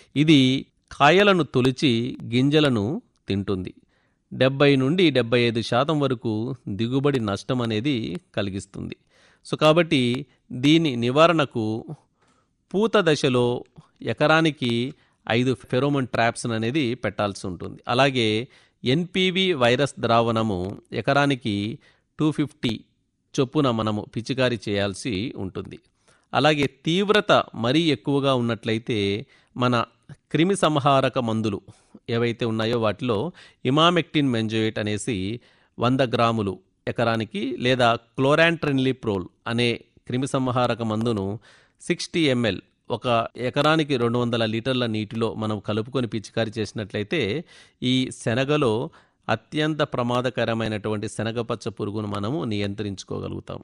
ఇది కాయలను తొలిచి గింజలను తింటుంది డెబ్బై నుండి డెబ్బై ఐదు శాతం వరకు దిగుబడి నష్టం అనేది కలిగిస్తుంది సో కాబట్టి దీని నివారణకు పూత దశలో ఎకరానికి ఐదు ఫెరోమోన్ ట్రాప్స్ అనేది పెట్టాల్సి ఉంటుంది అలాగే ఎన్పివి వైరస్ ద్రావణము ఎకరానికి టూ ఫిఫ్టీ చొప్పున మనము పిచికారీ చేయాల్సి ఉంటుంది అలాగే తీవ్రత మరీ ఎక్కువగా ఉన్నట్లయితే మన క్రిమి సంహారక మందులు ఏవైతే ఉన్నాయో వాటిలో ఇమామెక్టిన్ మెంజోయేట్ అనేసి వంద గ్రాములు ఎకరానికి లేదా క్లోరాంట్రెన్లిప్రోల్ అనే క్రిమి సంహారక మందును సిక్స్టీ ఎంఎల్ ఒక ఎకరానికి రెండు వందల లీటర్ల నీటిలో మనం కలుపుకొని పిచికారీ చేసినట్లయితే ఈ శనగలో అత్యంత ప్రమాదకరమైనటువంటి శనగపచ్చ పురుగును మనము నియంత్రించుకోగలుగుతాము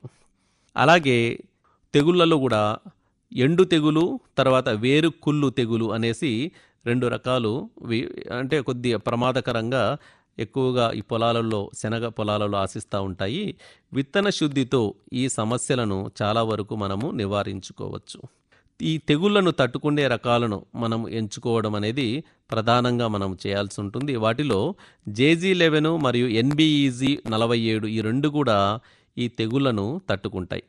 అలాగే తెగుళ్ళలో కూడా ఎండు తెగులు తర్వాత వేరు కుళ్ళు తెగులు అనేసి రెండు రకాలు వి- అంటే కొద్దిగా ప్రమాదకరంగా ఎక్కువగా ఈ పొలాలలో శనగ పొలాలలో ఆశిస్తూ ఉంటాయి విత్తన శుద్ధితో ఈ సమస్యలను చాలా వరకు మనము నివారించుకోవచ్చు ఈ తెగుళ్లను తట్టుకునే రకాలను మనం ఎంచుకోవడం అనేది ప్రధానంగా మనం చేయాల్సి ఉంటుంది వాటిలో జేజీ లెవెన్ మరియు ఎన్బిఈజీ నలభై ఏడు ఈ రెండు కూడా ఈ తెగుళ్లను తట్టుకుంటాయి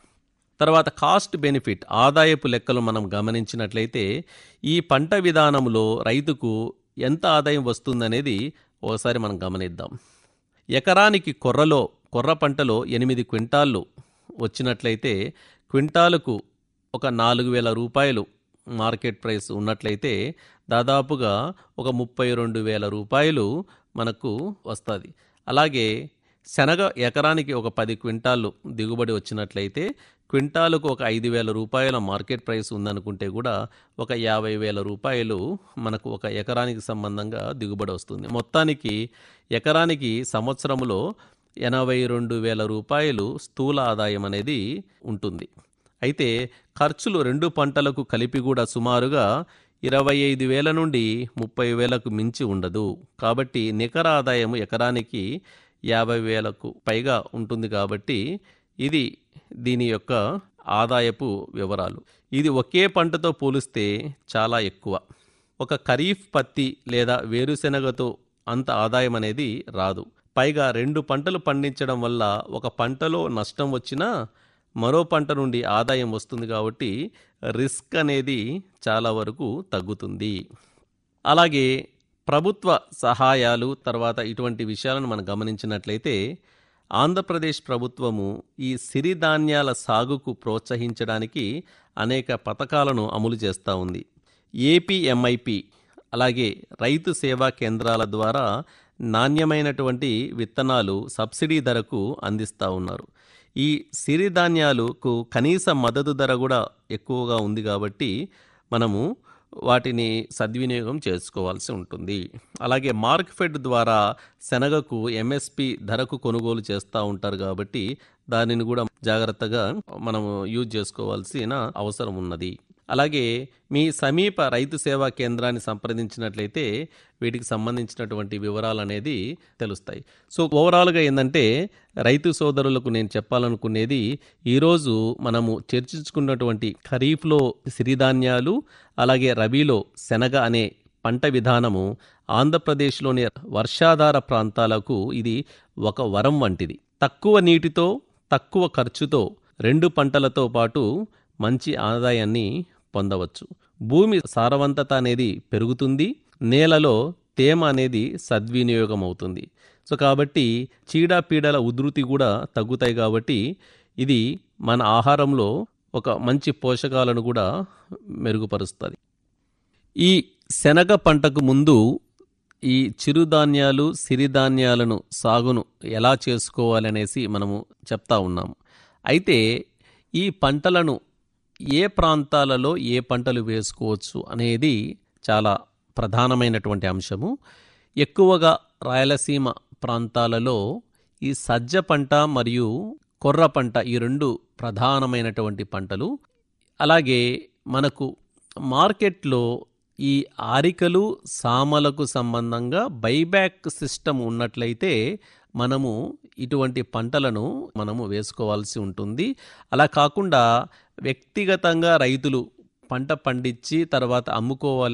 తర్వాత కాస్ట్ బెనిఫిట్ ఆదాయపు లెక్కలు మనం గమనించినట్లయితే ఈ పంట విధానంలో రైతుకు ఎంత ఆదాయం వస్తుందనేది ఒకసారి మనం గమనిద్దాం ఎకరానికి కొర్రలో కొర్ర పంటలో ఎనిమిది క్వింటాళ్ళు వచ్చినట్లయితే క్వింటాలకు ఒక నాలుగు వేల రూపాయలు మార్కెట్ ప్రైస్ ఉన్నట్లయితే దాదాపుగా ఒక ముప్పై రెండు వేల రూపాయలు మనకు వస్తుంది అలాగే శనగ ఎకరానికి ఒక పది క్వింటాళ్ళు దిగుబడి వచ్చినట్లయితే క్వింటాలకు ఒక ఐదు వేల రూపాయల మార్కెట్ ప్రైస్ ఉందనుకుంటే కూడా ఒక యాభై వేల రూపాయలు మనకు ఒక ఎకరానికి సంబంధంగా దిగుబడి వస్తుంది మొత్తానికి ఎకరానికి సంవత్సరంలో ఎనభై రెండు వేల రూపాయలు స్థూల ఆదాయం అనేది ఉంటుంది అయితే ఖర్చులు రెండు పంటలకు కలిపి కూడా సుమారుగా ఇరవై ఐదు వేల నుండి ముప్పై వేలకు మించి ఉండదు కాబట్టి నికర ఆదాయం ఎకరానికి యాభై వేలకు పైగా ఉంటుంది కాబట్టి ఇది దీని యొక్క ఆదాయపు వివరాలు ఇది ఒకే పంటతో పోలిస్తే చాలా ఎక్కువ ఒక ఖరీఫ్ పత్తి లేదా వేరుశెనగతో అంత ఆదాయం అనేది రాదు పైగా రెండు పంటలు పండించడం వల్ల ఒక పంటలో నష్టం వచ్చినా మరో పంట నుండి ఆదాయం వస్తుంది కాబట్టి రిస్క్ అనేది చాలా వరకు తగ్గుతుంది అలాగే ప్రభుత్వ సహాయాలు తర్వాత ఇటువంటి విషయాలను మనం గమనించినట్లయితే ఆంధ్రప్రదేశ్ ప్రభుత్వము ఈ సిరిధాన్యాల సాగుకు ప్రోత్సహించడానికి అనేక పథకాలను అమలు చేస్తూ ఉంది ఏపీఎంఐపి అలాగే రైతు సేవా కేంద్రాల ద్వారా నాణ్యమైనటువంటి విత్తనాలు సబ్సిడీ ధరకు అందిస్తూ ఉన్నారు ఈ సిరిధాన్యాలకు కనీస మద్దతు ధర కూడా ఎక్కువగా ఉంది కాబట్టి మనము వాటిని సద్వినియోగం చేసుకోవాల్సి ఉంటుంది అలాగే మార్క్ఫెడ్ ద్వారా శనగకు ఎంఎస్పి ధరకు కొనుగోలు చేస్తూ ఉంటారు కాబట్టి దానిని కూడా జాగ్రత్తగా మనము యూజ్ చేసుకోవాల్సిన అవసరం ఉన్నది అలాగే మీ సమీప రైతు సేవా కేంద్రాన్ని సంప్రదించినట్లయితే వీటికి సంబంధించినటువంటి వివరాలు అనేది తెలుస్తాయి సో ఓవరాల్గా ఏంటంటే రైతు సోదరులకు నేను చెప్పాలనుకునేది ఈరోజు మనము చర్చించుకున్నటువంటి ఖరీఫ్లో సిరిధాన్యాలు అలాగే రబీలో శనగ అనే పంట విధానము ఆంధ్రప్రదేశ్లోని వర్షాధార ప్రాంతాలకు ఇది ఒక వరం వంటిది తక్కువ నీటితో తక్కువ ఖర్చుతో రెండు పంటలతో పాటు మంచి ఆదాయాన్ని పొందవచ్చు భూమి సారవంతత అనేది పెరుగుతుంది నేలలో తేమ అనేది సద్వినియోగం అవుతుంది సో కాబట్టి చీడపీడల ఉధృతి కూడా తగ్గుతాయి కాబట్టి ఇది మన ఆహారంలో ఒక మంచి పోషకాలను కూడా మెరుగుపరుస్తుంది ఈ శనగ పంటకు ముందు ఈ చిరుధాన్యాలు సిరిధాన్యాలను సాగును ఎలా చేసుకోవాలనేసి మనము చెప్తా ఉన్నాము అయితే ఈ పంటలను ఏ ప్రాంతాలలో ఏ పంటలు వేసుకోవచ్చు అనేది చాలా ప్రధానమైనటువంటి అంశము ఎక్కువగా రాయలసీమ ప్రాంతాలలో ఈ సజ్జ పంట మరియు కొర్ర పంట ఈ రెండు ప్రధానమైనటువంటి పంటలు అలాగే మనకు మార్కెట్లో ఈ ఆరికలు సామలకు సంబంధంగా బైబ్యాక్ సిస్టమ్ ఉన్నట్లయితే మనము ఇటువంటి పంటలను మనము వేసుకోవాల్సి ఉంటుంది అలా కాకుండా వ్యక్తిగతంగా రైతులు పంట పండించి తర్వాత అమ్ముకోవాలి